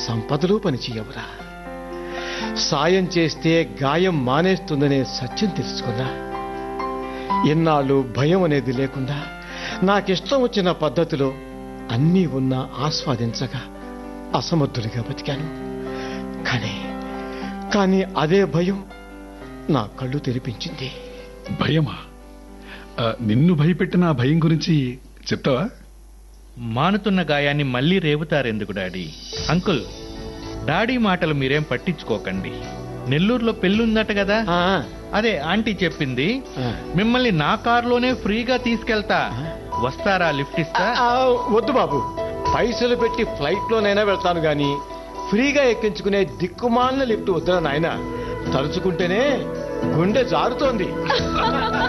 సంపదలు పనిచేయవురా సాయం చేస్తే గాయం మానేస్తుందనే సత్యం తెలుసుకున్నా ఎన్నాళ్ళు భయం అనేది లేకుండా నాకిష్టం వచ్చిన పద్ధతిలో అన్నీ ఉన్నా ఆస్వాదించగా అసమర్థుడిగా బతికాను కానీ కానీ అదే భయం నా కళ్ళు తెరిపించింది భయమా ఆ, నిన్ను భయపెట్టిన ఆ భయం గురించి చెప్తావా మానుతున్న గాయాన్ని మళ్ళీ రేపుతారెందుకు డాడీ అంకుల్ డాడీ మాటలు మీరేం పట్టించుకోకండి నెల్లూరులో పెళ్ళుందట కదా ఆ, అదే ఆంటీ చెప్పింది ఆ. మిమ్మల్ని నా కారులోనే ఫ్రీగా తీసుకెళ్తా వస్తారా లిఫ్ట్ ఇస్తా ఆ, వద్దు బాబు పైసలు పెట్టి ఫ్లైట్ లోనైనా వెళ్తాను గాని ఫ్రీగా ఎక్కించుకునే దిక్కుమాలిన లిఫ్ట్ వద్దురా నాయన తలుచుకుంటేనే గుండె జారుతోంది